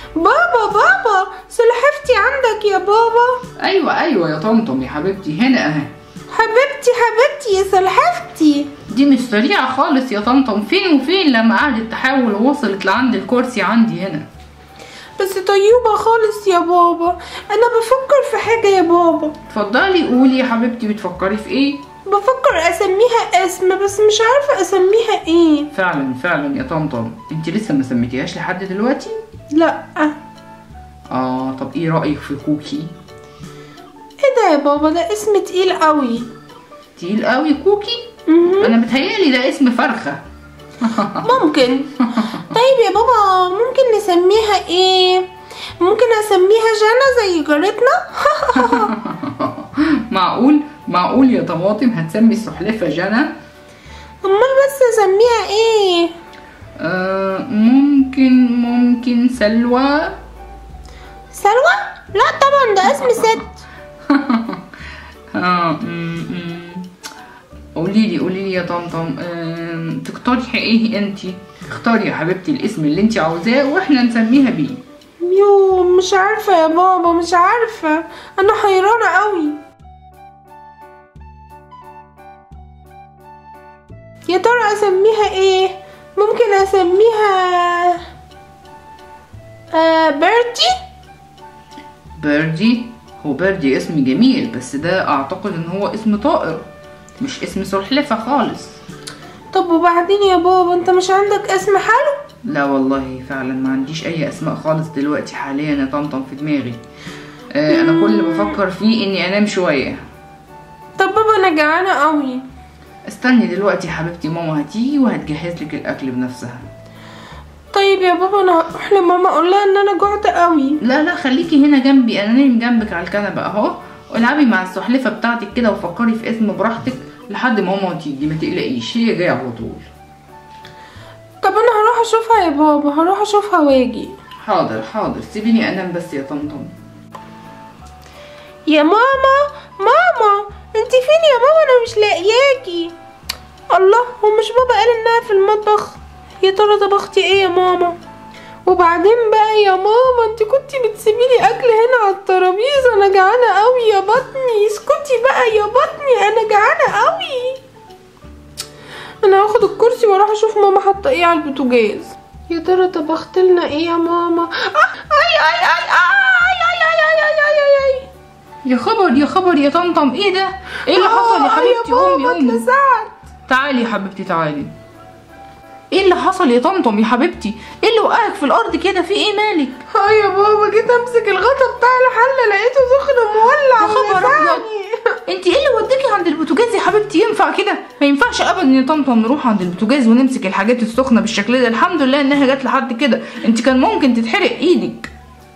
بابا بابا سلحفتي عندك يا بابا ايوه ايوه يا طمطم يا حبيبتي هنا اهي حبيبتي حبيبتي يا سلحفتي دي مش سريعة خالص يا طمطم فين وفين لما قعدت تحاول ووصلت لعند الكرسي عندي هنا بس طيوبة خالص يا بابا أنا بفكر في حاجة يا بابا اتفضلي قولي يا حبيبتي بتفكري في ايه بفكر أسميها اسم بس مش عارفة أسميها إيه فعلا فعلا يا طمطم انت لسه ما سميتيهاش لحد دلوقتي لأ اه طب ايه رأيك في كوكي إيه ده يا بابا ده اسم تقيل قوي تقيل قوي كوكي مهم. انا بتهيالي ده اسم فرخة ممكن طيب يا بابا ممكن نسميها إيه ممكن أسميها جانا زي جارتنا معقول معقول يا طماطم هتسمي السحلفة جنى أمال بس أسميها إيه آه ممكن ممكن سلوى سلوى لا طبعا ده اسم ست آه م- م. قولي لي قولي لي يا طمطم آم، تقترحي ايه انت اختاري يا حبيبتي الاسم اللي انت عاوزاه واحنا نسميها بيه يو مش عارفة يا بابا مش عارفة أنا حيرانة قوي يا ترى أسميها إيه؟ ممكن أسميها آه بيرتي؟ بيردي هو بيردي اسم جميل بس ده اعتقد ان هو اسم طائر مش اسم سلحفة خالص طب وبعدين يا بابا أنت مش عندك اسم حلو؟ لا والله فعلا ما عنديش اي اسماء خالص دلوقتي حاليا يا طمطم في دماغي آه انا كل اللي بفكر فيه اني انام شويه طب بابا أنا جعانة قوي استني دلوقتي يا حبيبتي ماما هتيجي وهتجهز لك الاكل بنفسها طيب يا بابا أنا هروح لماما أقول لها إن أنا جعت قوي لا لا خليكي هنا جنبي انا نايم جنبك على الكنبه اهو والعبي مع السحلفه بتاعتك كده وفكري في اسم براحتك لحد ما ماما تيجي ما تقلقيش هي جايه على طول طب أنا هروح أشوفها يا بابا هروح أشوفها واجي حاضر حاضر سيبيني انام بس يا طمطم يا ماما ماما انت فين يا ماما انا مش لاقياكي الله هو مش بابا قال انها في المطبخ يا ترى طبختي ايه يا ماما وبعدين بقى يا ماما انت كنتي بتسيبيلي اكل هنا على الترابيزه انا جعانه قوي يا بطني اسكتي بقى يا بطني انا جعانه قوي انا هاخد الكرسي واروح اشوف ماما حاطه ايه على البوتاجاز يا ترى طبخت لنا ايه يا ماما آه، اي اي اي اي اي اي اي اي اي اي اي يا خبر يا خبر يا طمطم ايه ده ايه اللي حصل يا حبيبتي قومي بابا قومي اتلسعت تعالي يا حبيبتي تعالي ايه اللي حصل يا طمطم يا حبيبتي ايه اللي وقعك في الارض كده في ايه مالك اه يا بابا جيت امسك الغطا بتاع الحله لقيته سخن ومولع يا خبر ولسعني. انت ايه اللي وديكي عند البوتاجاز يا حبيبتي ينفع كده ما ينفعش ابدا يا طمطم نروح عند البوتاجاز ونمسك الحاجات السخنه بالشكل ده الحمد لله انها جت لحد كده انت كان ممكن تتحرق ايدك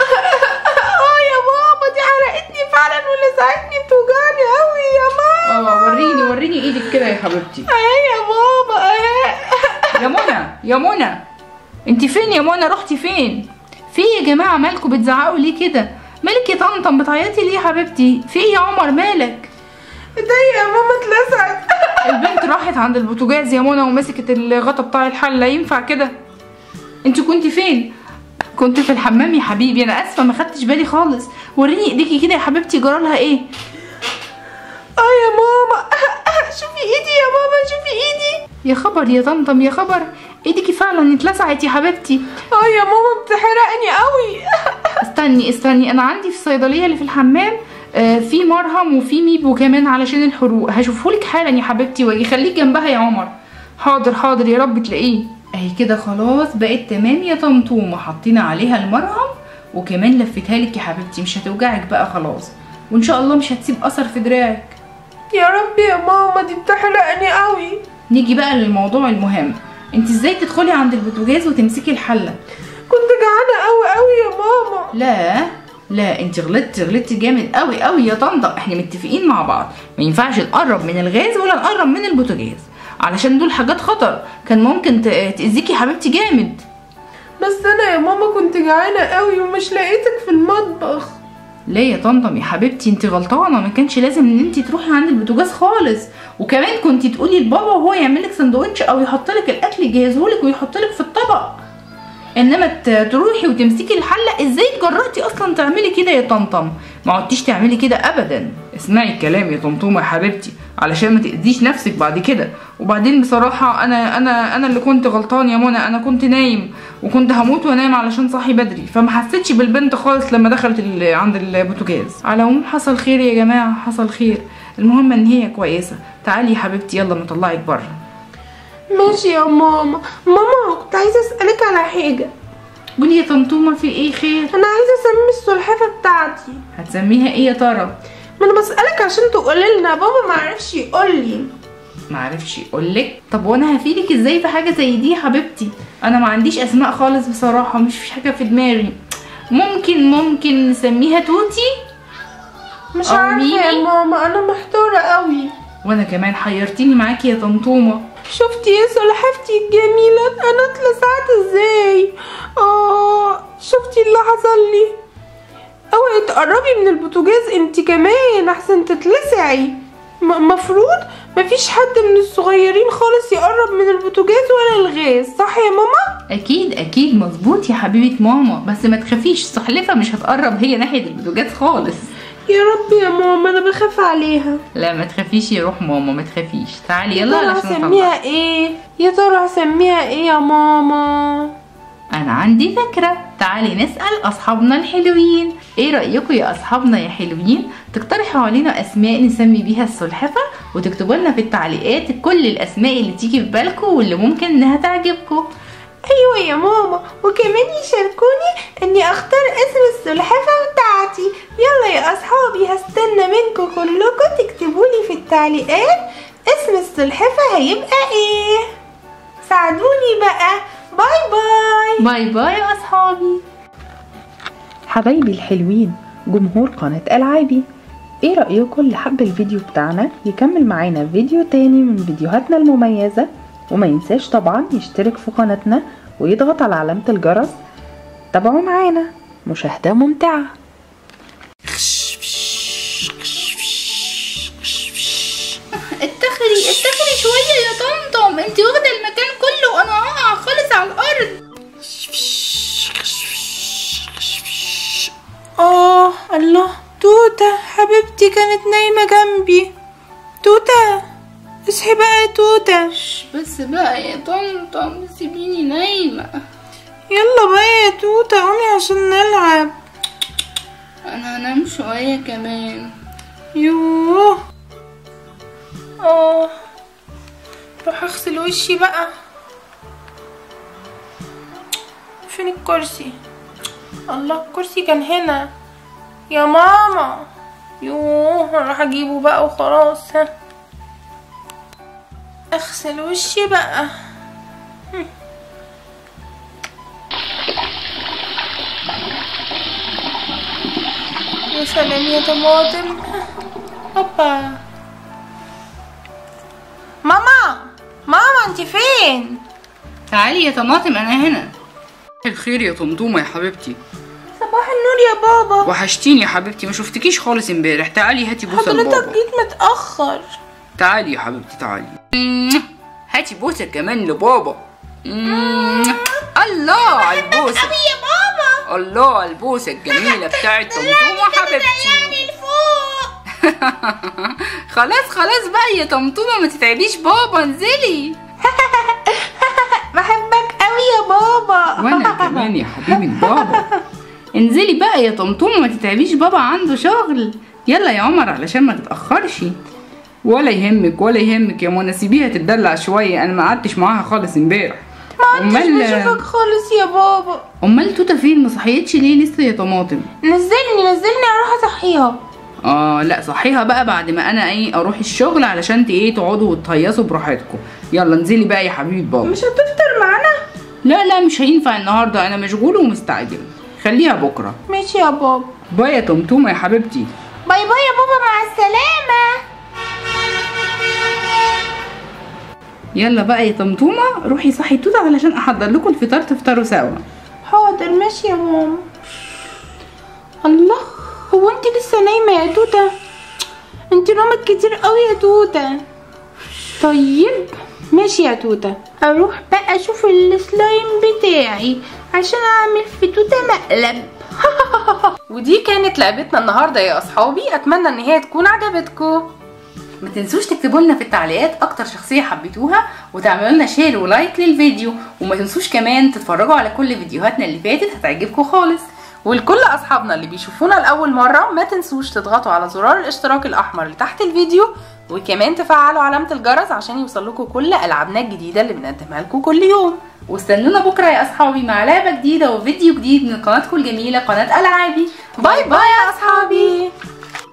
اه يا بابا دي حرقتني فعلا ولسعتني بتوجعني قوي يا ماما اه وريني وريني ايدك كده يا حبيبتي اه يا بابا اه يا منى يا منى انت فين يا منى رحتي فين في إيه يا جماعه مالكوا بتزعقوا ليه كده مالك يا طمطم بتعيطي ليه يا حبيبتي في ايه يا عمر مالك ايديا يا ماما اتلسعت البنت راحت عند البوتاجاز يا منى ومسكت الغطا بتاع الحله ينفع كده انت كنت فين كنت في الحمام يا حبيبي انا اسفه ما خدتش بالي خالص وريني ايديكي كده يا حبيبتي جرالها ايه اه يا ماما شوفي ايدي يا ماما شوفي ايدي يا خبر يا طمطم يا خبر ايديكي فعلا اتلسعت يا حبيبتي اه يا ماما بتحرقني قوي استني استني انا عندي في الصيدليه اللي في الحمام آه، في مرهم وفي ميبو كمان علشان الحروق هشوفهولك حالا يا حبيبتي واجي خليك جنبها يا عمر حاضر حاضر يا رب تلاقيه اهي كده خلاص بقت تمام يا طمطومه حطينا عليها المرهم وكمان لفيتها لك يا حبيبتي مش هتوجعك بقى خلاص وان شاء الله مش هتسيب اثر في دراعك يا رب يا ماما دي بتحرقني قوي نيجي بقى للموضوع المهم انت ازاي تدخلي عند البوتاجاز وتمسكي الحله كنت جعانه قوي قوي يا ماما لا لا انت غلطتي غلطتي جامد قوي قوي يا طنطا احنا متفقين مع بعض ما ينفعش نقرب من الغاز ولا نقرب من البوتاجاز علشان دول حاجات خطر كان ممكن ت- تاذيكي حبيبتي جامد بس انا يا ماما كنت جعانه قوي ومش لقيتك في المطبخ ليه يا طنطم يا حبيبتي انت غلطانه ما كانش لازم ان انت تروحي عند البوتاجاز خالص وكمان كنت تقولي لبابا وهو يعمل لك سندوتش او يحط لك الاكل يجهزه لك ويحط لك في الطبق انما ت- تروحي وتمسكي الحله ازاي جرأتي اصلا تعملي كده يا طمطم ما عدتيش تعملي كده ابدا اسمعي الكلام يا طمطومه يا حبيبتي علشان ما تاذيش نفسك بعد كده وبعدين بصراحه انا انا انا اللي كنت غلطان يا منى انا كنت نايم وكنت هموت وانام علشان صاحي بدري فما حسيتش بالبنت خالص لما دخلت ال- عند البوتاجاز على العموم حصل خير يا جماعه حصل خير المهم ان هي كويسه تعالي يا حبيبتي يلا نطلعك بره ماشي يا ماما ماما كنت عايزة اسألك على حاجة قولي يا طمطومه في ايه خير انا عايزة اسمي السلحفاة بتاعتي هتسميها ايه يا ترى ما انا بسألك عشان تقولي لنا بابا ما عرفش يقول لي معرفش يقولك طب وانا هفيدك ازاي في حاجه زي دي يا حبيبتي انا ما عنديش اسماء خالص بصراحه مش في حاجه في دماغي ممكن ممكن نسميها توتي مش أو عارفة يا ميمي؟ ماما انا محتارة قوي وانا كمان حيرتيني معاكي يا طمطومه شفتي يا سلحفتي الجميلة انا اتلسعت ازاي اه شفتي اللي حصل لي اوعي تقربي من البوتاجاز انت كمان احسن تتلسعي م- مفروض مفيش حد من الصغيرين خالص يقرب من البوتاجاز ولا الغاز صح يا ماما اكيد اكيد مظبوط يا حبيبه ماما بس ما تخافيش السلحفه مش هتقرب هي ناحيه البوتاجاز خالص يا رب يا ماما انا بخاف عليها لا ما تخافيش يا روح ماما ما تخافيش تعالي يا يلا ترى علشان نطلع هسميها ايه يا ترى هسميها ايه يا ماما انا عندي فكرة تعالي نسأل اصحابنا الحلوين ايه رأيكم يا اصحابنا يا حلوين تقترحوا علينا اسماء نسمي بيها السلحفة وتكتبوا لنا في التعليقات كل الاسماء اللي تيجي في بالكم واللي ممكن انها تعجبكم ايوه يا ماما وكمان يشاركوني اني اختار اسم السلحفة بتاعتي يلا يا اصحابي هستنى منكم كلكم تكتبولي في التعليقات اسم السلحفة هيبقى ايه ساعدوني بقى باي باي باي باي يا اصحابي حبايبي الحلوين جمهور قناة ألعابي ايه رأيكم اللي حب الفيديو بتاعنا يكمل معانا فيديو تاني من فيديوهاتنا المميزة وما ينساش طبعا يشترك في قناتنا ويضغط على علامة الجرس تابعوا معانا مشاهدة ممتعة اتخري اتخري شوية يا طمطم انت واخدة المكان كله وانا واقعة خالص على الارض اه الله توتة حبيبتي كانت نايمة جنبي توتة اصحي بقى يا توتة بس بقى يا طمطم سيبيني نايمة يلا بقى يا توتة قومي عشان نلعب انا هنام شوية كمان يوه اه روح اغسل وشي بقى فين الكرسي الله الكرسي كان هنا يا ماما يوه هروح اجيبه بقى وخلاص ها اغسل وشي بقى هم. يا سلام يا طماطم هوبا ماما ماما انت فين تعالي يا طماطم انا هنا الخير يا طمطومة يا حبيبتي صباح النور يا بابا وحشتيني يا حبيبتي ما شفتكيش خالص امبارح تعالي هاتي بوسه حضرتك لبابا جيت متأخر تعالي يا حبيبتي تعالي هاتي بوسه كمان لبابا الله على البوسه يا بابا الله على البوسه الجميله بتاعت طمطومه حبيبتي لفوق خلاص خلاص بقى يا طمطومه ما تتعبيش بابا انزلي بحبك قوي يا بابا وانا كمان يا حبيبه بابا انزلي بقى يا طمطومه ما تتعبيش بابا عنده شغل يلا يا عمر علشان ما تتاخرش ولا يهمك ولا يهمك يا منى سيبيها تتدلع شويه انا ما قعدتش معاها خالص امبارح ما كنتش بشوفك خالص يا بابا امال توته فين ما صحيتش ليه لسه يا طماطم نزلني نزلني اروح اصحيها اه لا صحيها بقى بعد ما انا ايه اروح الشغل علشان ت- ايه تقعدوا وتهيصوا براحتكم يلا انزلي بقى يا حبيبه بابا مش هتفطر معانا لا لا مش هينفع النهارده انا مشغول ومستعجل خليها بكره ماشي يا بابا باي يا طمطومه يا حبيبتي باي باي يا بابا مع السلامة يلا بقى يا طمطومه روحي صحي توته علشان احضر لكم الفطار تفطروا سوا حاضر ماشي يا ماما الله هو انت لسه نايمة يا توتة انت نومك كتير قوي يا توتة طيب ماشي يا توتة اروح بقى اشوف السلايم بتاعي عشان اعمل في توتة مقلب ودي كانت لعبتنا النهارده يا اصحابي اتمنى ان هي تكون عجبتكم ما تنسوش تكتبوا لنا في التعليقات اكتر شخصيه حبيتوها وتعملوا لنا شير ولايك للفيديو وما تنسوش كمان تتفرجوا على كل فيديوهاتنا اللي فاتت هتعجبكم خالص ولكل اصحابنا اللي بيشوفونا لاول مره ما تنسوش تضغطوا على زرار الاشتراك الاحمر اللي تحت الفيديو وكمان تفعلوا علامه الجرس عشان يوصلكوا كل العابنا الجديده اللي بنقدمها لكم كل يوم واستنونا بكره يا اصحابي مع لعبه جديده وفيديو جديد من قناتكم الجميله قناه العابي باي باي يا اصحابي